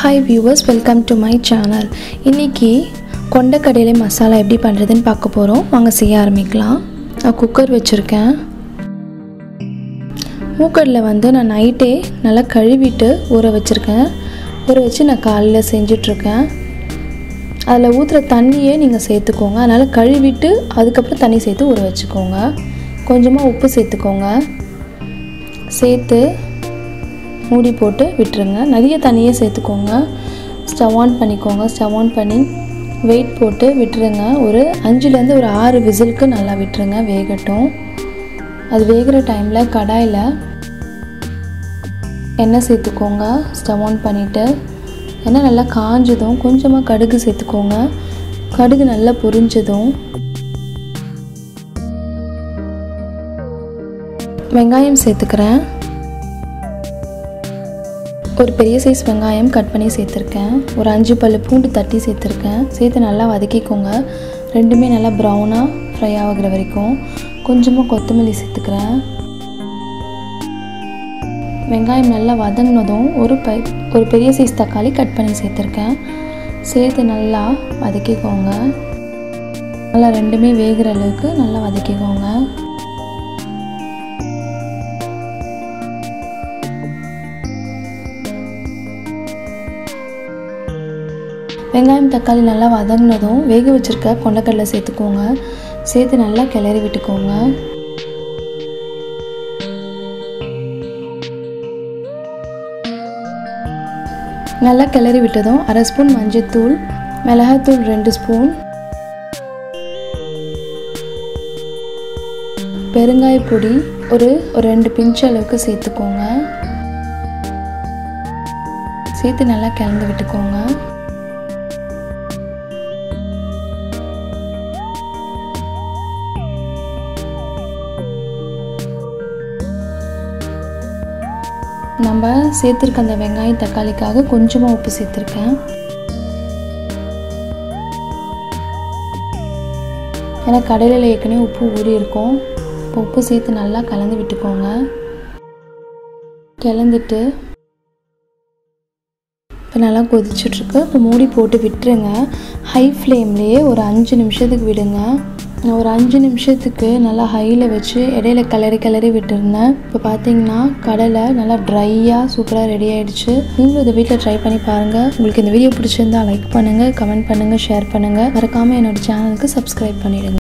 hi viewers welcome to my channel இன்றைக்கி கொண்டக்கடலை மசாலா எப்படி பண்ணுறதுன்னு பார்க்க போகிறோம் வாங்க செய்ய ஆரம்பிக்கலாம் நான் குக்கர் வச்சுருக்கேன் மூக்கடலை வந்து நான் நைட்டே நல்லா கழுவிட்டு ஊற வச்சுருக்கேன் ஊற வச்சு நான் காலையில் செஞ்சிட்ருக்கேன் அதில் ஊற்றுற தண்ணியே நீங்கள் சேர்த்துக்கோங்க அதனால் கழுவிட்டு அதுக்கப்புறம் தண்ணி சேர்த்து ஊற வச்சுக்கோங்க கொஞ்சமாக உப்பு சேர்த்துக்கோங்க சேர்த்து மூடி போட்டு விட்டுருங்க நிறைய தண்ணியே சேர்த்துக்கோங்க ஸ்டவ் ஆன் பண்ணிக்கோங்க ஸ்டவ் ஆன் பண்ணி வெயிட் போட்டு விட்டுருங்க ஒரு அஞ்சுலேருந்து ஒரு ஆறு விசிலுக்கு நல்லா விட்டுருங்க வேகட்டும் அது வேகிற டைமில் கடாயில் எண்ணெய் சேர்த்துக்கோங்க ஸ்டவ் ஆன் பண்ணிவிட்டு எண்ணெய் நல்லா காஞ்சதும் கொஞ்சமாக கடுகு சேர்த்துக்கோங்க கடுகு நல்லா பொரிஞ்சதும் வெங்காயம் சேர்த்துக்கிறேன் ஒரு பெரிய சைஸ் வெங்காயம் கட் பண்ணி சேர்த்துருக்கேன் ஒரு அஞ்சு பல் பூண்டு தட்டி சேர்த்துருக்கேன் சேர்த்து நல்லா வதக்கிக்கோங்க ரெண்டுமே நல்லா ப்ரௌனாக ஃப்ரை ஆகிற வரைக்கும் கொஞ்சமாக கொத்தமல்லி சேர்த்துக்கிறேன் வெங்காயம் நல்லா வதங்கினதும் ஒரு பை ஒரு பெரிய சைஸ் தக்காளி கட் பண்ணி சேர்த்துருக்கேன் சேர்த்து நல்லா வதக்கிக்கோங்க நல்லா ரெண்டுமே வேகிற அளவுக்கு நல்லா வதக்கிக்கோங்க வெங்காயம் தக்காளி நல்லா வதங்கினதும் வேக வச்சுருக்க கொண்டக்கடலை சேர்த்துக்கோங்க சேர்த்து நல்லா கிளறி விட்டுக்கோங்க நல்லா கிளறி விட்டதும் அரை ஸ்பூன் மஞ்சத்தூள் மிளகாத்தூள் ரெண்டு ஸ்பூன் பெருங்காய பொடி ஒரு ஒரு ரெண்டு பிஞ்ச் அளவுக்கு சேர்த்துக்கோங்க சேர்த்து நல்லா கிளந்து விட்டுக்கோங்க நம்ம சேர்த்துருக்க அந்த வெங்காயம் தக்காளிக்காக கொஞ்சமாக உப்பு சேர்த்துருக்கேன் ஏன்னா கடையில் ஏற்கனவே உப்பு ஊறி இருக்கும் இப்போ உப்பு சேர்த்து நல்லா கலந்து விட்டுக்கோங்க கிளந்துட்டு இப்போ நல்லா கொதிச்சுட்ருக்கு இப்போ மூடி போட்டு விட்டுருங்க ஹை ஃப்ளேம்லேயே ஒரு அஞ்சு நிமிஷத்துக்கு விடுங்க நான் ஒரு அஞ்சு நிமிஷத்துக்கு நல்லா ஹையில் வச்சு இடையில கிளறி கிளறி விட்டுருந்தேன் இப்போ பார்த்தீங்கன்னா கடலை நல்லா ட்ரையாக சூப்பராக ரெடி ஆகிடுச்சு நீங்களும் இதை வீட்டில் ட்ரை பண்ணி பாருங்கள் உங்களுக்கு இந்த வீடியோ பிடிச்சிருந்தா லைக் பண்ணுங்கள் கமெண்ட் பண்ணுங்கள் ஷேர் பண்ணுங்கள் மறக்காமல் என்னோடய சேனலுக்கு சப்ஸ்கிரைப் பண்ணிவிடுங்க